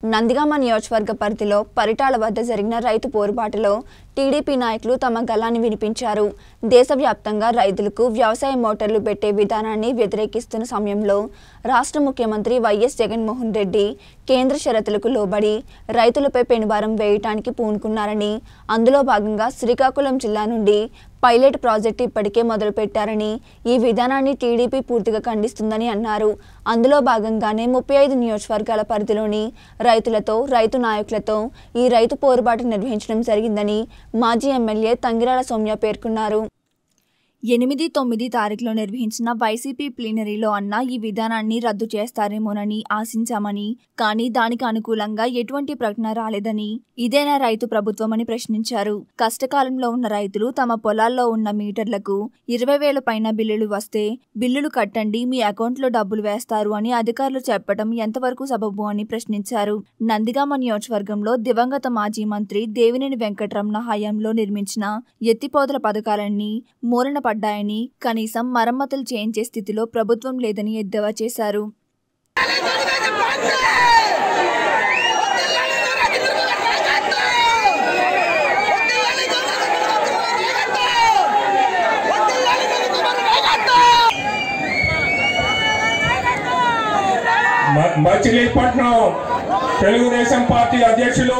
నందిగామ నియోజకవర్గ పరిధిలో పరిటాల వద్ద జరిగిన రైతు పోరుబాటులో టీడీపీ నాయకులు తమ గలాన్ని వినిపించారు దేశవ్యాప్తంగా రైతులకు వ్యవసాయ మోటార్లు పెట్టే విధానాన్ని వ్యతిరేకిస్తున్న సమయంలో రాష్ట్ర ముఖ్యమంత్రి వైఎస్ జగన్మోహన్ రెడ్డి కేంద్ర షరతులకు లోబడి రైతులపై పెనుభారం వేయటానికి పూనుకున్నారని అందులో భాగంగా శ్రీకాకుళం జిల్లా నుండి పైలట్ ప్రాజెక్టు ఇప్పటికే మొదలుపెట్టారని ఈ విధానాన్ని టీడీపీ పూర్తిగా ఖండిస్తుందని అన్నారు అందులో భాగంగానే ముప్పై ఐదు నియోజకవర్గాల పరిధిలోని రైతులతో రైతు నాయకులతో ఈ రైతు పోరుబాటు నిర్వహించడం జరిగిందని మాజీ ఎమ్మెల్యే తంగిరాల సౌమ్య పేర్కొన్నారు ఎనిమిది తొమ్మిది తారీఖులో నిర్వహించిన వైసీపీ ప్లీనరీలో అన్న ఈ విధానాన్ని రద్దు చేస్తారేమోనని ఆశించామని కానీ దానికి అనుకూలంగా ఎటువంటి ప్రకటన రాలేదని ఇదేనా రైతు ప్రభుత్వమని ప్రశ్నించారు కష్టకాలంలో ఉన్న రైతులు తమ పొలాల్లో ఉన్న మీటర్లకు ఇరవై వేల పైన బిల్లులు వస్తే బిల్లులు కట్టండి మీ అకౌంట్లో డబ్బులు వేస్తారు అని అధికారులు చెప్పడం ఎంతవరకు సబబు అని ప్రశ్నించారు నందిగామ నియోజకవర్గంలో దివంగత మాజీ మంత్రి దేవినేని వెంకటరమణ హయాంలో నిర్మించిన ఎత్తిపోతల పథకాలన్నీ మూలన పడ్డాయని కనీసం మరమ్మతులు చేయించే స్థితిలో ప్రభుత్వం లేదని ఎద్దేవా చేశారు మ- మచిలీపట్నం తెలుగుదేశం పార్టీ అధ్యక్షులు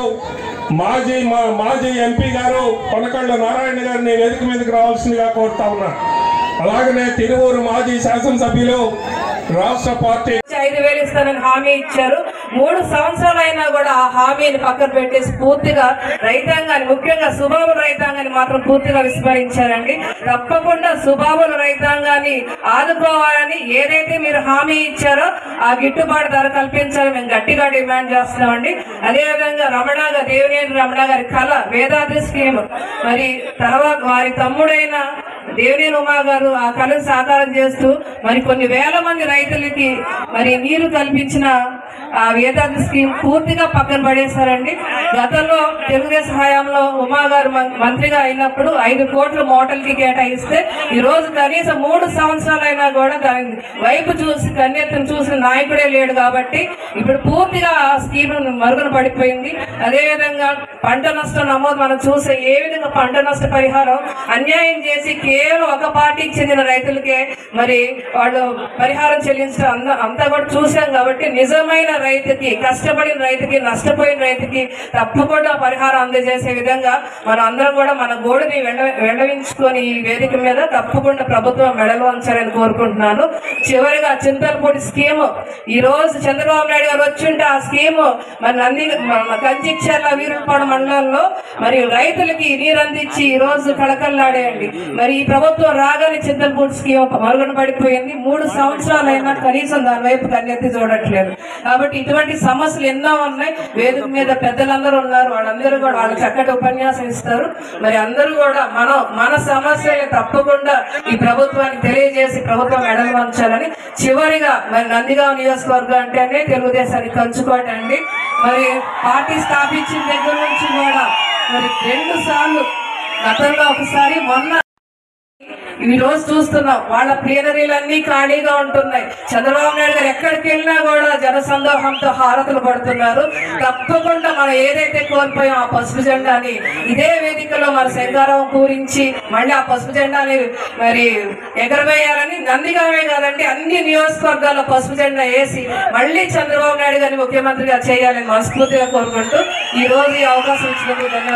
మాజీ మా- మాజీ ఎంపీ గారు కొనకళ్ళ నారాయణ గారిని వేదిక మీదకి రావాల్సిందిగా కోరుతా ఉన్నా అలాగనే తిరువూరు మాజీ శాసనసభ్యులు రాష్ట్ర పార్టీ ఐదు వేలు ఇస్తానని హామీ ఇచ్చారు మూడు సంవత్సరాలు అయినా కూడా ఆ హామీని పక్కన పెట్టేసి పూర్తిగా రైతాంగాన్ని ముఖ్యంగా సుబాబుల రైతాంగాన్ని మాత్రం పూర్తిగా విస్మరించారండి తప్పకుండా సుబాబుల రైతాంగాన్ని ఆదుకోవాలని ఏదైతే మీరు హామీ ఇచ్చారో ఆ గిట్టుబాటు ధర కల్పించాలని మేము గట్టిగా డిమాండ్ చేస్తున్నామండి అదేవిధంగా రమణ గారు దేవినేని రమణ గారి కళ వేదాద్రి స్కీమ్ మరి తర్వాత వారి తమ్ముడైన దేవినేని ఉమా గారు ఆ కళను సాకారం చేస్తూ మరి కొన్ని వేల మంది రైతులకి మరి నీరు కల్పించిన ఆ వేదాంత స్కీమ్ పూర్తిగా పక్కన పడేశారండి గతంలో తెలుగుదేశం హయాంలో ఉమా గారు మం- మంత్రిగా అయినప్పుడు ఐదు కోట్ల మోటల్కి కేటాయిస్తే ఈ రోజు కనీసం మూడు సంవత్సరాలైనా కూడా దాని వైపు చూసి కన్నెత్తును చూసిన నాయకుడే లేడు కాబట్టి ఇప్పుడు పూర్తిగా ఆ స్కీమ్ మరుగున పడిపోయింది అదేవిధంగా పంట నష్టం నమోదు మనం చూసే ఏ విధంగా పంట నష్ట పరిహారం అన్యాయం చేసి కేవలం ఒక పార్టీకి చెందిన రైతులకే మరి వాళ్ళు పరిహారం చెల్లించడం అంద- అంతా కూడా చూసాం కాబట్టి నిజమైన రైతుకి కష్టపడిన రైతుకి నష్టపోయిన రైతుకి తప్పకుండా పరిహారం అందజేసే విధంగా మనం అందరం కూడా మన గోడుని వెండ వెండవించుకొని ఈ వేదిక మీద తప్పకుండా ప్రభుత్వం మెడలు వంచాలని కోరుకుంటున్నాను చివరిగా చింతలపూడి స్కీమ్ ఈ రోజు చంద్రబాబు నాయుడు గారు వచ్చుంటే ఆ స్కీమ్ మరి నంది మన కంచిక్చర్ల వీరుపాడు మండలంలో మరి రైతులకి నీరు అందించి ఈ రోజు కళకళలాడేయండి మరి ఈ ప్రభుత్వం రాగానే చింతలపూడి స్కీమ్ మరుగున పడిపోయింది మూడు సంవత్సరాలైనా కనీసం దాని వైపు కన్నెత్తి చూడట్లేదు కాబట్టి ఇటువంటి సమస్యలు ఎన్నో ఉన్నాయి వేదిక మీద పెద్దలందరూ ఉన్నారు వాళ్ళందరూ కూడా వాళ్ళు చక్కటి ఉపన్యాసం ఇస్తారు మరి అందరూ కూడా మనం మన సమస్యలు తప్పకుండా ఈ ప్రభుత్వానికి తెలియజేసి ప్రభుత్వం మెడలు వంచాలని చివరిగా మరి నందిగాం నియోజకవర్గం అంటేనే తెలుగుదేశానికి కంచుకోటండి మరి పార్టీ స్థాపించిన దగ్గర నుంచి కూడా మరి రెండు సార్లు గతంలో ఒకసారి మొన్న ఈ రోజు చూస్తున్నాం వాళ్ళ ప్లీనరీలన్నీ ఖాళీగా ఉంటున్నాయి చంద్రబాబు నాయుడు గారు ఎక్కడికి వెళ్ళినా కూడా జనసందోహంతో హారతులు పడుతున్నారు తప్పకుండా మనం ఏదైతే కోల్పోయాం ఆ పసుపు జెండాని ఇదే వేదికలో మన శంకారావం పూరించి మళ్ళీ ఆ పసుపు జెండాని మరి ఎగరవేయాలని నందిగామే కాదండి అన్ని నియోజకవర్గాల్లో పసుపు జెండా వేసి మళ్ళీ చంద్రబాబు నాయుడు గారిని ముఖ్యమంత్రిగా చేయాలని మనస్ఫూర్తిగా కోరుకుంటూ ఈ రోజు ఈ అవకాశం ఇచ్చినందుకు ధన్యవాదాలు